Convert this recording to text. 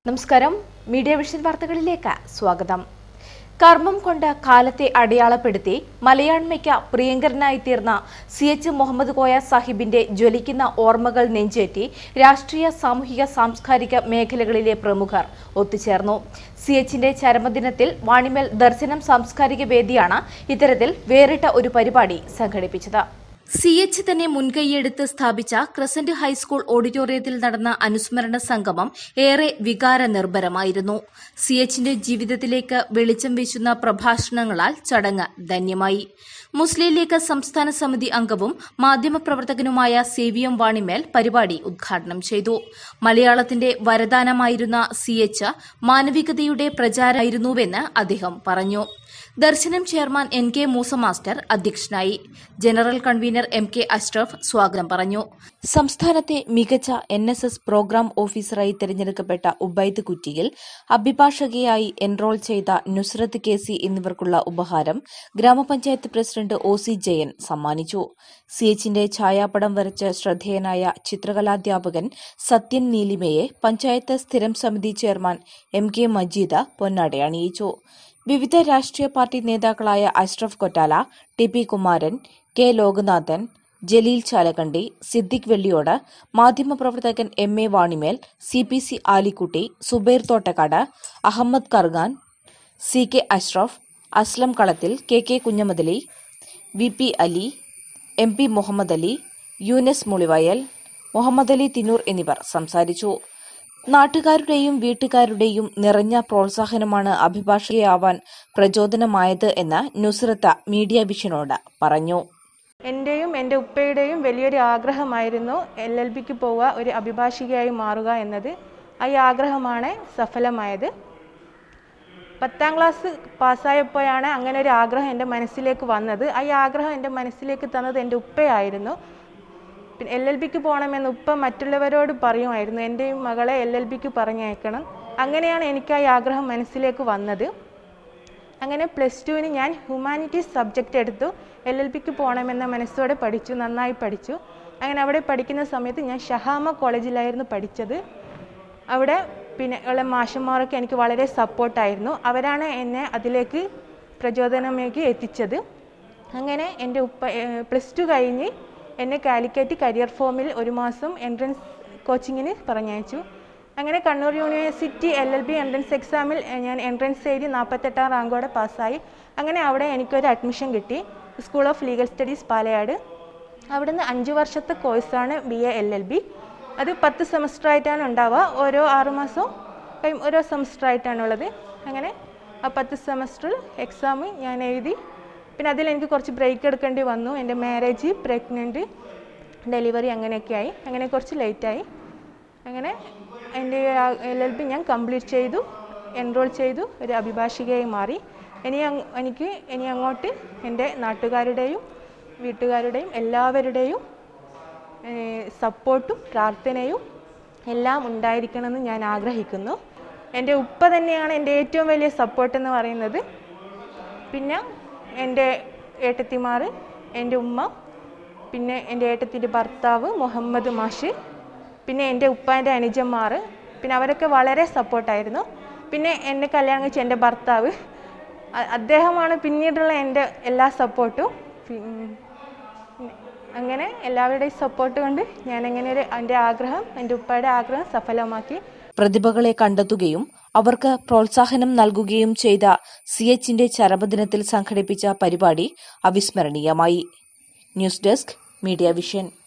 നമസ്കാരം media vision വാർത്തകളിലേക്ക് സ്വാഗതം കർമ്മം കൊണ്ട് കാലത്തെ അടയാളപ്പെടുത്തി മലയാണ്മയ്ക്ക് പ്രിയങ്കരനായി തീർന്ന സി എച്ച് മുഹമ്മദ് കോയ സാഹിബിന്റെ ജ്വലിക്കുന്ന ഓർമ്മകൾ നെഞ്ചേറ്റി രാഷ്ട്രീയ സാമൂഹിക സാംസ്കാരിക മേഖലകളിലെ പ്രമുഖർ ഒത്തുചേർന്നു സി എച്ചിന്റെ ചരമദിനത്തിൽ വാണിമേൽ ദർശനം സാംസ്കാരിക വേദിയാണ് ഇത്തരത്തിൽ വേറിട്ട ഒരു പരിപാടി സംഘടിപ്പിച്ചത് സി എച്ച് തന്നെ മുൻകൈയെടുത്ത് സ്ഥാപിച്ച ക്രസന്റ് ഹൈസ്കൂൾ ഓഡിറ്റോറിയത്തിൽ നടന്ന അനുസ്മരണ സംഗമം ഏറെ വികാര നിർഭരമായിരുന്നു സി എച്ചിന്റെ ജീവിതത്തിലേക്ക് വെളിച്ചം വീശുന്ന പ്രഭാഷണങ്ങളാൽ ചടങ്ങ് ധന്യമായി മുസ്ലിം ലീഗ് സംസ്ഥാന സമിതി അംഗവും മാധ്യമപ്രവർത്തകനുമായ സേവിയം വാണിമേൽ പരിപാടി ഉദ്ഘാടനം ചെയ്തു മലയാളത്തിന്റെ വരദാനമായിരുന്ന സി എച്ച് മാനവികതയുടെ പ്രചാരമായിരുന്നുവെന്ന് അദ്ദേഹം പറഞ്ഞു ദർശനം chairman N K Moosa master അധ്യക്ഷനായി general convener M K Ashraf സ്വാഗതം പറഞ്ഞു സംസ്ഥാനത്തെ മികച്ച എൻ എസ് എസ് പ്രോഗ്രാം ഓഫീസറായി തെരഞ്ഞെടുക്കപ്പെട്ട ഉബൈദ് കുറ്റിയിൽ അഭിഭാഷകയായി എൻറോൾ ചെയ്ത നുസ്രത്ത് കെ സി എന്നിവർക്കുള്ള ഉപഹാരം ഗ്രാമപഞ്ചായത്ത് പ്രസിഡന്റ് ഒ സി ജയൻ സമ്മാനിച്ചു സി എച്ചിന്റെ ഛായാപടം വരച്ച് ശ്രദ്ധേയനായ ചിത്രകലാധ്യാപകൻ സത്യൻ നീലിമയെ പഞ്ചായത്ത് സ്ഥിരം സമിതി ചെയർമാൻ എം കെ മജീദ പൊന്നാട അണിയിച്ചു വിവിധ രാഷ്ട്രീയ പാർട്ടി നേതാക്കളായ Ashraf Kottala T P Kumaran K Lokanathan Jaleel Chalakkandi Siddique Velliyode മാധ്യമപ്രവർത്തകൻ M A Vanimel C P C Alikutty Zubair Thottakkad Ahmed Kargan C K Ashraf Aslam Kalathil K K Kunhammadali V P Ali M P Muhammad Ali Younus Mulivayal Muhammad Ali Thinnoor എന്നിവർ സംസാരിച്ചു നാട്ടുകാരുടെയും വീട്ടുകാരുടെയും നിറഞ്ഞ പ്രോത്സാഹനമാണ് അഭിഭാഷകയാവാൻ പ്രചോദനമായത് എന്ന് നുസ്രത്ത മീഡിയ വിഷനോട് പറഞ്ഞു എൻ്റെയും എൻ്റെ ഉപ്പയുടെയും വലിയൊരു ആഗ്രഹമായിരുന്നു എൽ എൽ ബിക്ക് പോവുക ഒരു അഭിഭാഷികയായി മാറുക എന്നത് ആ ഈ ആഗ്രഹമാണ് സഫലമായത് പത്താം ക്ലാസ് പാസ്സായപ്പോഴാണ് അങ്ങനെ ഒരു ആഗ്രഹം എൻ്റെ മനസ്സിലേക്ക് വന്നത് ആ ഈ ആഗ്രഹം എൻ്റെ മനസ്സിലേക്ക് തന്നത് എൻ്റെ ഉപ്പയായിരുന്നു പിന്നെ എൽ എൽ ബിക്ക് പോകണമെന്ന് ഉപ്പ മറ്റുള്ളവരോട് പറയുമായിരുന്നു എൻ്റെ മകളെ എൽ എൽ ബിക്ക് പറഞ്ഞയക്കണം അങ്ങനെയാണ് എനിക്ക് ആ ഈ ആഗ്രഹം മനസ്സിലേക്ക് വന്നത് അങ്ങനെ പ്ലസ് ടുവിന് ഞാൻ ഹ്യൂമാനിറ്റീസ് സബ്ജക്റ്റ് എടുത്തു എൽ എൽ പിക്ക് പോകണമെന്ന മനസ്സോടെ പഠിച്ചു നന്നായി പഠിച്ചു അങ്ങനെ അവിടെ പഠിക്കുന്ന സമയത്ത് ഞാൻ ഷഹാമ കോളേജിലായിരുന്നു പഠിച്ചത് അവിടെ പിന്നെ ഉള്ള മാഷന്മാരൊക്കെ എനിക്ക് വളരെ സപ്പോർട്ടായിരുന്നു അവരാണ് എന്നെ അതിലേക്ക് പ്രചോദനമേക്ക് എത്തിച്ചത് അങ്ങനെ എൻ്റെ ഉപ്പ പ്ലസ് ടു കഴിഞ്ഞ് എന്നെ കാലിക്കറ്റ് കരിയർ ഫോമിൽ ഒരു മാസം എൻട്രൻസ് കോച്ചിങ്ങിന് പറഞ്ഞയച്ചു അങ്ങനെ Kannur university L L B entrance എക്സാമിൽ ഞാൻ എൻട്രൻസ് എഴുതി നാൽപ്പത്തെട്ടാം റാങ്കോടെ പാസ്സായി അങ്ങനെ അവിടെ എനിക്കൊരു അഡ്മിഷൻ കിട്ടി school of legal studies Palayad അവിടുന്ന് അഞ്ച് വർഷത്തെ കോഴ്സാണ് B A L L B അത് പത്ത് സെമസ്റ്റർ ആയിട്ടാണ് ഉണ്ടാവുക ഓരോ ആറുമാസവും കഴിയും ഓരോ സെമസ്റ്റർ ആയിട്ടാണുള്ളത് അങ്ങനെ ആ പത്ത് സെമസ്റ്ററിൽ എക്സാം ഞാൻ എഴുതി പിന്നെ അതിൽ എനിക്ക് കുറച്ച് ബ്രേക്ക് എടുക്കേണ്ടി വന്നു എൻ്റെ മാരേജ് പ്രഗ്നൻറ്റ് ഡെലിവറി അങ്ങനെയൊക്കെ ആയി അങ്ങനെ കുറച്ച് ലേറ്റായി അങ്ങനെ എൻ്റെ എൽ എൽ ബി ഞാൻ കംപ്ലീറ്റ് ചെയ്തു എൻറോൾ ചെയ്തു ഒരു അഭിഭാഷികയായി മാറി ഇനി അങ് എനിക്ക് ഇനി അങ്ങോട്ട് എൻ്റെ നാട്ടുകാരുടെയും വീട്ടുകാരുടെയും എല്ലാവരുടെയും സപ്പോർട്ടും പ്രാർത്ഥനയും എല്ലാം ഉണ്ടായിരിക്കണമെന്ന് ഞാൻ ആഗ്രഹിക്കുന്നു എൻ്റെ ഉപ്പ തന്നെയാണ് എൻ്റെ ഏറ്റവും വലിയ സപ്പോർട്ട് എന്ന് പറയുന്നത് പിന്നെ എൻ്റെ ഏട്ടത്തിമാർ എൻ്റെ ഉമ്മ പിന്നെ എൻ്റെ ഏട്ടത്തിൻ്റെ ഭർത്താവ് മുഹമ്മദ് മാഷ് പിന്നെ എൻ്റെ ഉപ്പാൻ്റെ അനുജന്മാർ പിന്നെ അവരൊക്കെ വളരെ സപ്പോർട്ടായിരുന്നു പിന്നെ എന്നെ കല്യാണം കഴിച്ച എൻ്റെ ഭർത്താവ് അദ്ദേഹമാണ് പിന്നീടുള്ള എൻ്റെ എല്ലാ സപ്പോർട്ടും അങ്ങനെ എല്ലാവരുടെയും സപ്പോർട്ട് കൊണ്ട് ഞാൻ എങ്ങനെ ഒരു എൻ്റെ ആഗ്രഹം എൻ്റെ ഉപ്പയുടെ ആഗ്രഹം സഫലമാക്കി പ്രതിഭകളെ കണ്ടെത്തുകയും അവർക്ക് പ്രോത്സാഹനം നൽകുകയും ചെയ്ത സി എച്ചിന്റെ ചരമദിനത്തിൽ സംഘടിപ്പിച്ച പരിപാടി അവിസ്മരണീയമായി ന്യൂസ് ഡെസ്ക് മീഡിയ വിഷൻ